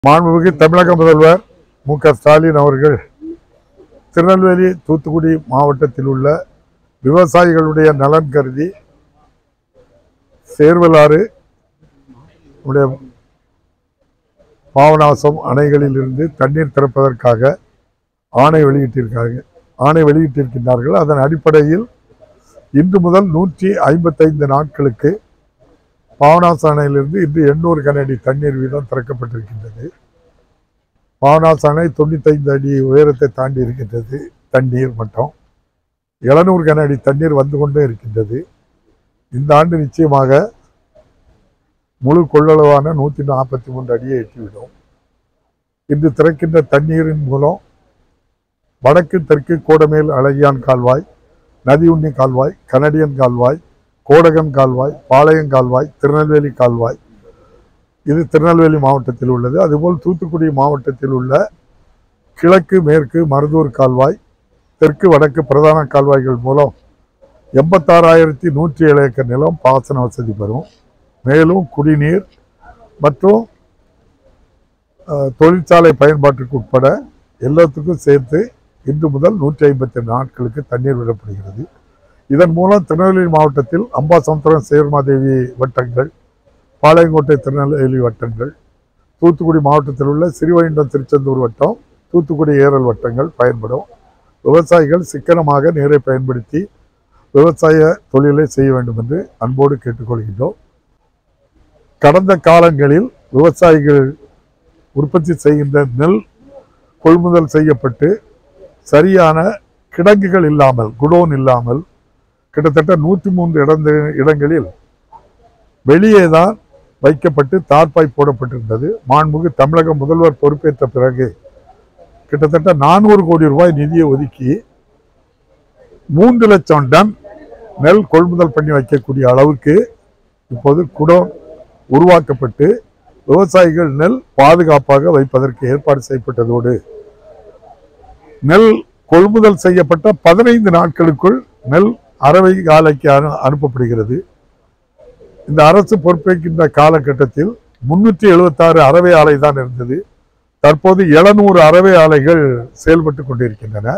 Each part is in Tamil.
மாண்புமிகு தமிழக முதல்வர் மு க ஸ்டாலின் அவர்கள் திருநெல்வேலி தூத்துக்குடி மாவட்டத்தில் உள்ள விவசாயிகளுடைய நலன் கருதி சேர்வலாறு நம்முடைய பாவநாசம் அணைகளில் இருந்து தண்ணீர் திறப்பதற்காக ஆணை வெளியிட்டிருக்காங்க ஆணை வெளியிட்டிருக்கின்றார்கள் அதன் அடிப்படையில் இன்று முதல் நூற்றி ஐம்பத்தைந்து நாட்களுக்கு பாவநாச அணையிலிருந்து இன்று எண்ணூறு கனஅடி தண்ணீர் வீதம் திறக்கப்பட்டிருக்கின்றது பாவநாச அணை தொண்ணூத்தைந்து அடி உயரத்தை தாண்டி இருக்கின்றது தண்ணீர் மட்டம் எழுநூறு கன அடி தண்ணீர் வந்து கொண்டே இருக்கின்றது இந்த ஆண்டு நிச்சயமாக முழு கொள்ளளவான நூற்றி நாற்பத்தி மூன்று அடியை எட்டிவிடும் இன்று திறக்கின்ற தண்ணீரின் மூலம் வடக்கு தெற்கு கோடமேல் அழகியான் கால்வாய் நதியுண்ணி கால்வாய் கனடியன் கால்வாய் கோடகன் கால்வாய் பாளையம் கால்வாய் திருநெல்வேலி கால்வாய் இது திருநெல்வேலி மாவட்டத்தில் உள்ளது அதுபோல் தூத்துக்குடி மாவட்டத்தில் உள்ள கிழக்கு மேற்கு மருதூர் கால்வாய் தெற்கு வடக்கு பிரதான கால்வாய்கள் மூலம் எண்பத்தாறாயிரத்தி நூற்றி ஏழு ஏக்கர் நிலம் பாசன வசதி பெறும் மேலும் குடிநீர் மற்றும் அஹ், தொழிற்சாலை பயன்பாட்டிற்கு உட்பட எல்லாத்துக்கும் சேர்த்து இன்று முதல் நூற்றி ஐம்பத்தி நாட்களுக்கு தண்ணீர் விடப்படுகிறது இதன் மூலம் திருநெல்வேலி மாவட்டத்தில் அம்பாசமுத்திரம் சேர்மாதேவி வட்டங்கள் பாளையங்கோட்டை திருநெல்வேலி வட்டங்கள் தூத்துக்குடி மாவட்டத்தில் உள்ள சிறுவைண்டம் திருச்செந்தூர் வட்டம் தூத்துக்குடி ஏரல் வட்டங்கள் பயன்படும் விவசாயிகள் சிக்கனமாக நீரை பயன்படுத்தி விவசாய தொழிலை செய்ய வேண்டும் என்று அன்போடு கேட்டுக்கொள்கின்றோம் கடந்த காலங்களில் விவசாயிகள் உற்பத்தி செய்கின்ற நெல் கொள்முதல் செய்யப்பட்டு சரியான கிடங்குகள் இல்லாமல் குடோன் இல்லாமல் கிட்டத்தட்ட நூற்றி மூன்று இடந்த இடங்களில் வெளியே தான் வைக்கப்பட்டு தார்ப்பாய் போடப்பட்டிருந்தது மாண்புமிகு தமிழக முதல்வர் பொறுப்பேற்ற பிறகு கிட்டத்தட்ட நானூறு கோடி ரூபாய் நிதியை ஒதுக்கி மூன்று லட்சம் டன் நெல் கொள்முதல் பண்ணி வைக்கக்கூடிய அளவுக்கு இப்போது குடோன் உருவாக்கப்பட்டு விவசாயிகள் நெல் பாதுகாப்பாக வைப்பதற்கு ஏற்பாடு செய்யப்பட்டதோடு நெல் கொள்முதல் செய்யப்பட்ட பதினைந்து நாட்களுக்குள் நெல் அறவை ஆலைக்கு அனு அனுப்பப்படுகிறது இந்த அரசு பொறுப்பேற்கின்ற காலகட்டத்தில் முன்னூற்றி எழுபத்தாறு அறவை ஆலை தான் இருந்தது தற்போது எழுநூறு அறவை ஆலைகள் செயல்பட்டு கொண்டிருக்கின்றன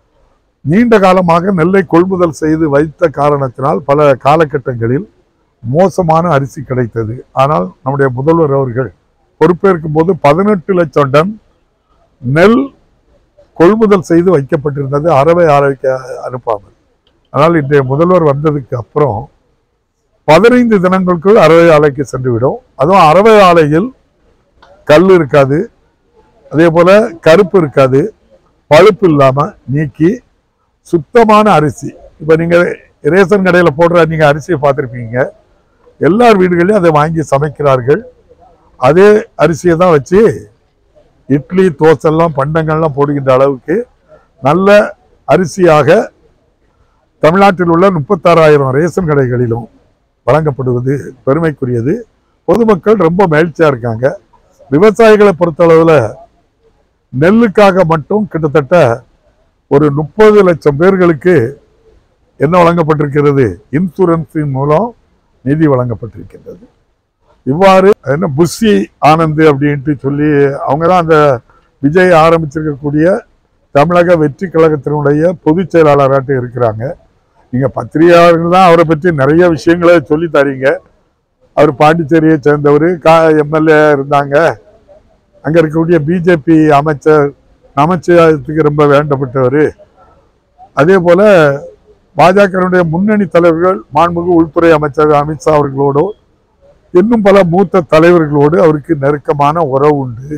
நீண்ட காலமாக நெல்லை கொள்முதல் செய்து வைத்த காரணத்தினால் பல காலகட்டங்களில் மோசமான அரிசி கிடைத்தது ஆனால் நம்முடைய முதல்வர் அவர்கள் பொறுப்பேற்கும் போது பதினெட்டு லட்சம் டன் நெல் கொள்முதல் செய்து வைக்கப்பட்டிருந்தது அறவை ஆலைக்கு அனுப்பாமல் ஆனால் இன்றைய முதல்வர் வந்ததுக்கு அப்புறம் பதினைந்து தினங்களுக்குள் அறவை ஆலைக்கு சென்றுவிடும் அதுவும் அறவை ஆலையில் கல் இருக்காது அதே போல கருப்பு இருக்காது பழுப்பு இல்லாம நீக்கி சுத்தமான அரிசி இப்போ நீங்க ரேஷன் கடையில் போடுற நீங்க அரிசியை பார்த்துருப்பீங்க எல்லார் வீடுகளையும் அதை வாங்கி சமைக்கிறார்கள் அதே அரிசியை தான் வச்சு இட்லி தோசைலாம் பண்டங்கள்லாம் போடுகின்ற அளவுக்கு நல்ல அரிசியாக தமிழ்நாட்டில் உள்ள முப்பத்தாறாயிரம் ரேஷன் கடைகளிலும் வழங்கப்படுவது பெருமைக்குரியது பொதுமக்கள் ரொம்ப மகிழ்ச்சியா இருக்காங்க விவசாயிகளை பொறுத்தளவில் நெல்லுக்காக மட்டும் கிட்டத்தட்ட ஒரு முப்பது லட்சம் பேர்களுக்கு என்ன வழங்கப்பட்டிருக்கிறது இன்சூரன்ஸின் மூலம் நிதி வழங்கப்பட்டிருக்கின்றது இவ்வாறு என்ன புஷி ஆனந்த் அப்படின்ட்டு சொல்லி அவங்க தான் அந்த விஜய் ஆரம்பிச்சிருக்கக்கூடிய தமிழக வெற்றி கழகத்தினுடைய பொதுச் செயலாளராட்டு இருக்கிறாங்க நீங்க பத்திரிகையாளர்கள் தான் அவரை பற்றி நிறைய விஷயங்களை சொல்லி தரீங்க அவர் பாண்டிச்சேரியை சேர்ந்தவர் கா எம்எல்ஏ இருந்தாங்க அங்க இருக்கக்கூடிய பிஜேபி அமைச்சர் நமச்சிவாயத்துக்கு ரொம்ப வேண்டப்பட்டவர் அதே போல பாஜகவினுடைய முன்னணி தலைவர்கள் மாண்புமிகு உள்துறை அமைச்சர் அமித்ஷா அவர்களோடு இன்னும் பல மூத்த தலைவர்களோடு அவருக்கு நெருக்கமான உறவு உண்டு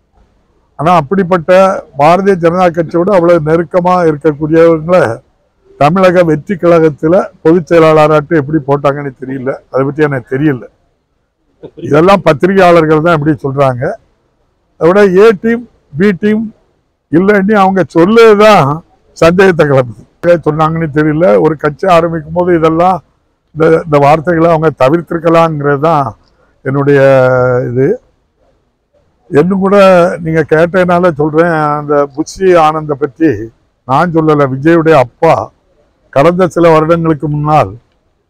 ஆனா அப்படிப்பட்ட பாரதிய ஜனதா கட்சியோடு அவ்வளவு நெருக்கமா இருக்கக்கூடியவங்களை தமிழக வெற்றி கழகத்துல பொதுச் செயலாளராட்டு எப்படி போட்டாங்கன்னு தெரியல அதை பத்தி எனக்கு தெரியல இதெல்லாம் பத்திரிகையாளர்கள் தான் எப்படி சொல்றாங்க அதோட ஏ டீம் பி டீம் இல்லைன்னு அவங்க சொல்லுதான் சந்தேகத்தை கிளப்புது சொன்னாங்கன்னு தெரியல ஒரு கட்சி ஆரம்பிக்கும் போது இதெல்லாம் இந்த இந்த வார்த்தைகளை அவங்க தவிர்த்திருக்கலாங்கிறது தான் என்னுடைய இது இன்னும் கூட நீங்க கேட்டதுனால சொல்றேன் அந்த புஷி ஆனந்த பற்றி நான் சொல்லலை விஜயுடைய அப்பா கடந்த சில வருடங்களுக்கு முன்னால்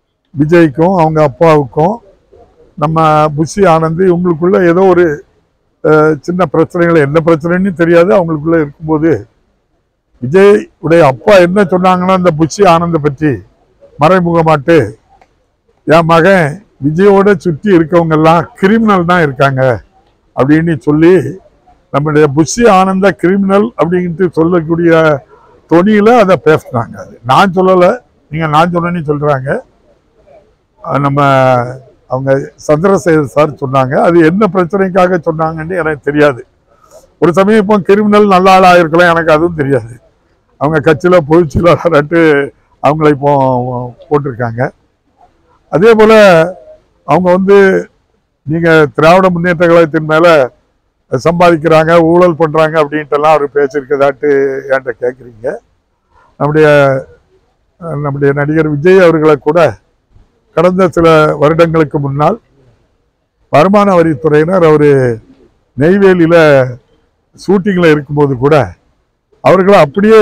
விஜய்க்கும் அவங்க அப்பாவுக்கும் நம்ம புஷி ஆனந்த் இவங்களுக்குள்ள ஏதோ ஒரு அஹ், சின்ன பிரச்சனைகள் என்ன பிரச்சனைன்னு தெரியாது அவங்களுக்குள்ள இருக்கும்போது விஜய் உடைய அப்பா என்ன சொன்னாங்கன்னா அந்த புஷி ஆனந்த பற்றி மறைமுகமாட்டு என் மகன் விஜயோட சுற்றி இருக்கவங்க எல்லாம் கிரிமினல் தான் இருக்காங்க அப்படின்னு சொல்லி நம்முடைய புஷி ஆனந்த கிரிமினல் அப்படின்ட்டு சொல்லக்கூடிய தொனியில அதை பேசுனாங்க அது நான் சொல்லலை நீங்க நான் சொன்னேன்னு சொல்றாங்க அஹ் நம்ம அவங்க சந்திரசேகர் சார் சொன்னாங்க அது என்ன பிரச்சனைக்காக சொன்னாங்கன்னு எனக்கு தெரியாது ஒரு சமயம் இப்போ கிரிமினல் நல்ல ஆளாக இருக்கலாம் எனக்கு அதுவும் தெரியாது அவங்க கட்சியில் பொதுச் செயலாளர்ட்டு அவங்கள இப்போ போட்டிருக்காங்க அதே போல் அவங்க வந்து நீங்கள் திராவிட முன்னேற்ற கழகத்தின் மேலே சம்பாதிக்கிறாங்க ஊழல் பண்ணுறாங்க அப்படின்ட்டுலாம் அவர் பேசியிருக்கதாட்டு என்கிட்ட கேட்குறீங்க நம்முடைய அஹ், நம்முடைய நடிகர் விஜய் அவர்களை கூட கடந்த சில வருடங்களுக்கு முன்னால் வருமான வரித்துறையினர் அவர் நெய்வேலியில் ஷூட்டிங்கில் இருக்கும்போது கூட அவர்களை அப்படியே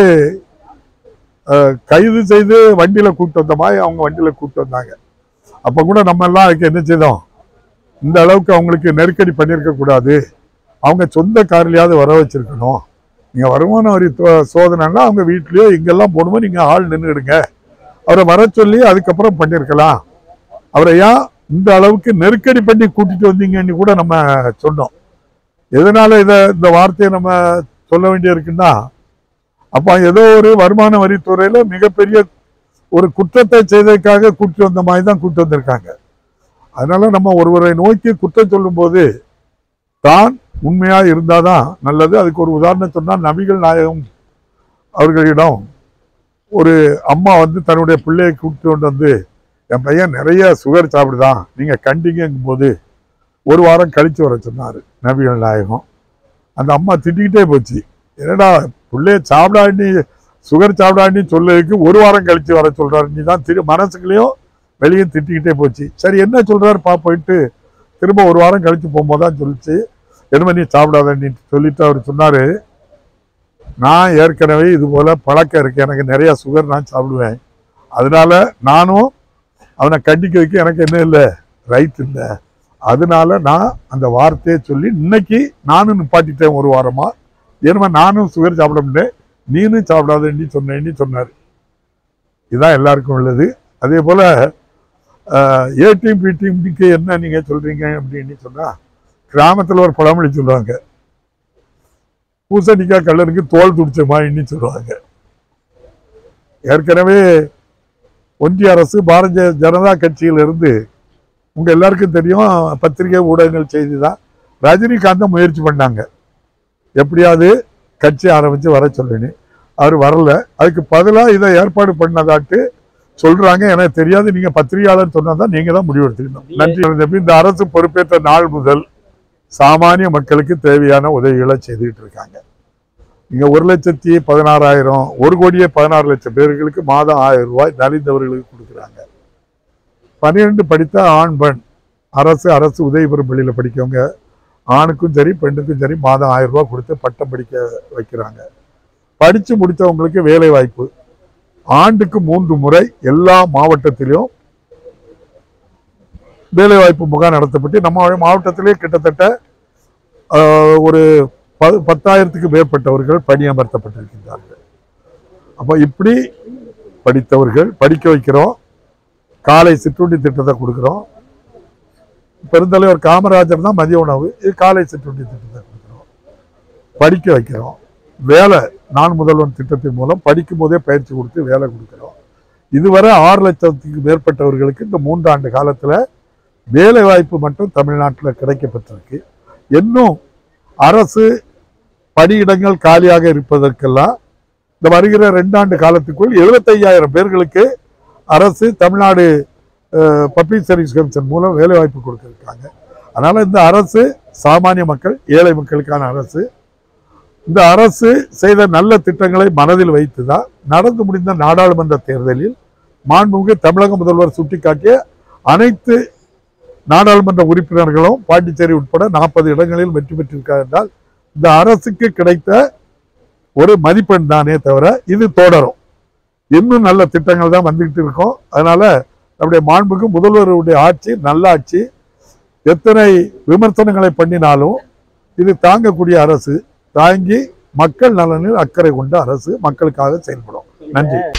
அஹ், கைது செய்து வண்டியில் கூப்பிட்டு வந்த மாதிரி அவங்க வண்டியில் கூப்பிட்டு வந்தாங்க அப்போ கூட நம்ம எல்லாம் அதுக்கு என்ன செய்தோம் இந்த அளவுக்கு அவங்களுக்கு நெருக்கடி பண்ணியிருக்க கூடாது அவங்க சொந்த கார்லையாவது வர வச்சிருக்கணும் நீங்கள் வருமான வரி தோ- சோதனைன்னா அவங்க வீட்லேயோ எங்கெல்லாம் போகணுமோ நீங்கள் ஆள் நின்றுடுங்க அவரை வர சொல்லி அதுக்கப்புறம் பண்ணியிருக்கலாம் அவரை ஏன் இந்த அளவுக்கு நெருக்கடி பண்ணி கூட்டிட்டு வந்தீங்கன்னு கூட நம்ம சொன்னோம் எதனால இதை இந்த வார்த்தையை நம்ம சொல்ல வேண்டியிருக்குன்னா அப்போ ஏதோ ஒரு வருமான வரித்துறையில மிகப்பெரிய ஒரு குற்றத்தை செய்ததற்காக கூட்டிட்டு வந்த மாதிரி தான் கூட்டிட்டு வந்திருக்காங்க அதனால நம்ம ஒருவரை நோக்கி குற்றம் சொல்லும்போது தான் உண்மையா இருந்தாதான் நல்லது அதுக்கு ஒரு உதாரணம் சொன்னா நபிகள் நாயகம் அவர்களிடம் ஒரு அம்மா வந்து தன்னுடைய பிள்ளையை கூப்பிட்டு கொண்டு வந்து என் பையன் நிறைய சுகர் சாப்பிடுதான் நீங்க கண்டிங்கும் போது ஒரு வாரம் கழிச்சு வர சொன்னாரு நபிகள் நாயகம் அந்த அம்மா திட்டிக்கிட்டே போச்சு என்னடா பிள்ளைய சாப்பிடாண்டி சுகர் சாப்பிடாண்டி சொல்லதுக்கு ஒரு வாரம் கழிச்சு வர சொல்றாரு நீ தான் திரு மனசுக்குள்ளேயும் வெளியே திட்டிக்கிட்டே போச்சு சரி என்ன சொல்றாரு பாப்போன்ட்டு திரும்ப ஒரு வாரம் கழிச்சு போகும்போது தான் சொல்லிச்சு என்னமே நீ சாப்பிடாதன்னு சொல்லிட்டு அவர் சொன்னாரு நான் ஏற்கனவே இது போல பழக்கம் இருக்கு எனக்கு நிறைய சுகர் நான் சாப்பிடுவேன் அதனால நானும் அவனை கண்டிக்கிறதுக்கு எனக்கு என்ன இல்லை ரைட் இல்லை அதனால நான் அந்த வார்த்தையை சொல்லி இன்னைக்கு நானும் நிப்பாட்டிட்டேன் ஒரு வாரமா ஏன்னா நானும் சுகர் சாப்பிட முடியல நீனும் சாப்பிடாதேன்னு சொன்னேன்னு சொன்னார் இதுதான் எல்லாருக்கும் உள்ளது அதே போல ஏடிஎம் பிடிஎம்டிக்கு என்ன நீங்க சொல்றீங்க அப்படின்னு சொன்னா கிராமத்துல ஒரு பழமொழி சொல்லுவாங்க பூசணிக்காய் கல்லனுக்கு தோல் துடிச்ச மாதிரின்னு சொல்லுவாங்க ஏற்கனவே ஒன்றிய அரசு பாரதிய ஜனதா கட்சியிலிருந்து உங்க எல்லாருக்கும் தெரியும் பத்திரிகை ஊடகங்கள் செய்தி தான் ரஜினிகாந்தை முயற்சி பண்ணாங்க எப்படியாவது கட்சி ஆரம்பிச்சு வர சொல்லுன்னு அவர் வரல அதுக்கு பதிலாக இதை ஏற்பாடு பண்ணதாட்டு சொல்றாங்க எனக்கு தெரியாது நீங்க பத்திரிகையாளர் சொன்னதான் நீங்க தான் முடிவெடுத்துக்கணும் நன்றி தம்பி. இந்த அரசு பொறுப்பேற்ற நாள் முதல் சாமானிய மக்களுக்கு தேவையான உதவிகளை செய்துகிட்டு இருக்காங்க இங்க ஒரு லட்சத்தி பதினாறாயிரம் ஒரு கோடியே பதினாறு லட்சம் பேர்களுக்கு மாதம் ஆயிரம் ரூபாய் நலிந்தவர்களுக்கு கொடுக்குறாங்க பன்னிரெண்டு படித்த ஆண் பெண் அரசு அரசு உதவி பெறும் பள்ளியில் படிக்கவங்க ஆணுக்கும் சரி பெண்ணுக்கும் சரி மாதம் ஆயிரம் ரூபாய் கொடுத்து பட்டம் படிக்க வைக்கிறாங்க படித்து முடித்தவங்களுக்கு வேலை வாய்ப்பு ஆண்டுக்கு மூன்று முறை எல்லா மாவட்டத்திலும் வேலை வாய்ப்பு முகாம் நடத்தப்பட்டு நம்ம மாவட்டத்திலே கிட்டத்தட்ட ஆஹ், ஒரு ப- பத்தாயிரத்துக்கு மேற்பட்டவர்கள் பணியமர்த்தப்பட்டிருக்கின்றார்கள் அப்போ இப்படி படித்தவர்கள் படிக்க வைக்கிறோம் காலை சிற்றுண்டி திட்டத்தை கொடுக்குறோம் பெருந்தலைவர் காமராஜர் தான் மதிய உணவு இது காலை சிற்றுண்டி திட்டத்தை கொடுக்குறோம் படிக்க வைக்கிறோம் வேலை நான் முதல்வன் திட்டத்தின் மூலம் படிக்கும் போதே பயிற்சி கொடுத்து வேலை கொடுக்குறோம் இதுவரை ஆறு லட்சத்துக்கு மேற்பட்டவர்களுக்கு இந்த மூன்றாண்டு காலத்தில் வேலை வாய்ப்பு மட்டும் தமிழ்நாட்டில் கிடைக்கப்பட்டிருக்கு இன்னும் அரசு பணியிடங்கள் காலியாக இருப்பதற்கெல்லாம் இந்த வருகிற ரெண்டாண்டு காலத்துக்குள் எழுபத்தையாயிரம் பேர்களுக்கு அரசு தமிழ்நாடு பப்ளிக் சர்வீஸ் கமிஷன் மூலம் வேலை வாய்ப்பு கொடுத்துருக்காங்க அதனால இந்த அரசு சாமானிய மக்கள் ஏழை மக்களுக்கான அரசு இந்த அரசு செய்த நல்ல திட்டங்களை மனதில் வைத்துதான் நடந்து முடிந்த நாடாளுமன்ற தேர்தலில் மாண்புமிகு தமிழக முதல்வர் சுட்டிக்காட்டிய அனைத்து நாடாளுமன்ற உறுப்பினர்களும் பாண்டிச்சேரி உட்பட நாற்பது இடங்களில் வெற்றி பெற்றிருக்கார் என்றால் இந்த அரசுக்கு கிடைத்த ஒரு மதிப்பெண் தானே தவிர இது தொடரும் இன்னும் நல்ல திட்டங்கள் தான் வந்துகிட்டு இருக்கோம் அதனால நம்முடைய மாண்புக்கு முதல்வருடைய ஆட்சி நல்ல ஆட்சி எத்தனை விமர்சனங்களை பண்ணினாலும் இது தாங்கக்கூடிய அரசு தாங்கி மக்கள் நலனில் அக்கறை கொண்ட அரசு மக்களுக்காக செயல்படும் நன்றி